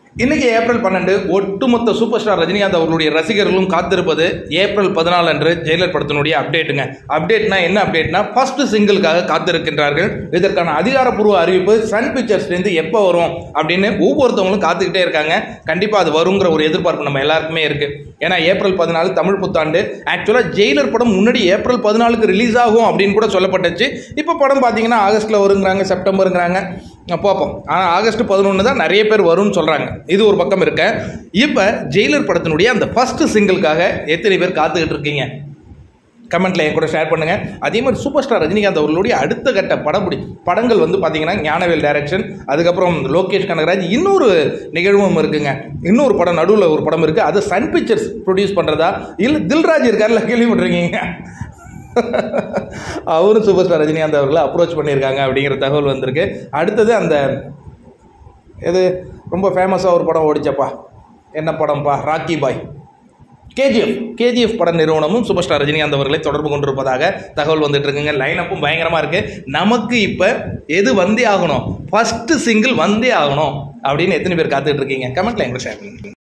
இன்னைக்கு ஏப்ரல் பன்னெண்டு ஒட்டுமொத்த சூப்பர் ஸ்டார் ரஜினிகாந்த் அவர்களுடைய ரசிகர்களும் காத்திருப்பது ஏப்ரல் பதினாலு அன்று ஜெயிலர் படத்தினுடைய அப்டேட்டுங்க அப்டேட்னா என்ன அப்டேட்னா ஃபர்ஸ்ட் சிங்கிளுக்காக காத்திருக்கின்றார்கள் இதற்கான அதிகாரப்பூர்வ அறிவிப்பு சன் பிக்சர்ஸ்லேருந்து எப்போ வரும் அப்படின்னு ஒவ்வொருத்தவங்களும் காத்துக்கிட்டே இருக்காங்க கண்டிப்பாக அது வருங்கிற ஒரு எதிர்பார்ப்பு நம்ம எல்லாருக்குமே இருக்கு ஏன்னா ஏப்ரல் பதினாலு தமிழ் புத்தாண்டு ஆக்சுவலாக ஜெயிலர் படம் முன்னாடி ஏப்ரல் பதினாலுக்கு ரிலீஸ் ஆகும் அப்படின்னு கூட சொல்லப்பட்டுச்சு இப்போ படம் பார்த்தீங்கன்னா ஆகஸ்ட்டில் வருங்கிறாங்க செப்டம்பருங்கிறாங்க பார்ப்போம் ஆனால் ஆகஸ்ட் பதினொன்று தான் நிறைய பேர் வரும்னு சொல்கிறாங்க இது ஒரு பக்கம் இருக்க இப்போ ஜெயிலர் படத்தினுடைய அந்த ஃபர்ஸ்ட் சிங்கிளுக்காக எத்தனை பேர் காத்துக்கிட்டு இருக்கீங்க கமெண்ட்ல என் கூட ஷேர் பண்ணுங்க அதே மாதிரி சூப்பர் ஸ்டார் ரஜினிகாந்த் அவர்களுடைய அடுத்த கட்ட படப்பிடி படங்கள் வந்து பார்த்தீங்கன்னா ஞானவேல் டைரக்ஷன் அதுக்கப்புறம் லோகேஷ் கனகராஜ் இன்னொரு நிகழ்வும் இருக்குங்க இன்னொரு படம் நடுவில் ஒரு படம் இருக்குது அது சன் பிக்சர்ஸ் ப்ரொடியூஸ் பண்ணுறதா இல்லை தில்ராஜ் இருக்கார்ல கேள்விப்பட்டிருக்கீங்க அவரும் சூப்பர் ஸ்டார் ரஜினிகாந்த் அவர்களை அப்ரோச் பண்ணியிருக்காங்க அப்படிங்கிற தகவல் வந்திருக்கு அடுத்தது அந்த இது ரொம்ப ஃபேமஸாக ஒரு படம் ஓடிச்சப்பா என்ன படம்ப்பா ராக்கி பாய் கேஜிஎஃப் கேஜிஎஃப் பட நிறுவனமும் சூப்பர் ஸ்டார் ரஜினிகாந்த் அவர்களை தொடர்பு கொண்டிருப்பதாக தகவல் வந்துட்டு இருக்குங்க லைனப்பும் பயங்கரமாக இருக்கு நமக்கு இப்போ எது வந்தே ஆகணும் ஃபர்ஸ்ட் சிங்கிள் வந்தே ஆகணும் அப்படின்னு எத்தனை பேர் காத்துட்டு இருக்கீங்க கமெண்ட்ல எங்களை ஷேர் பண்ணுங்க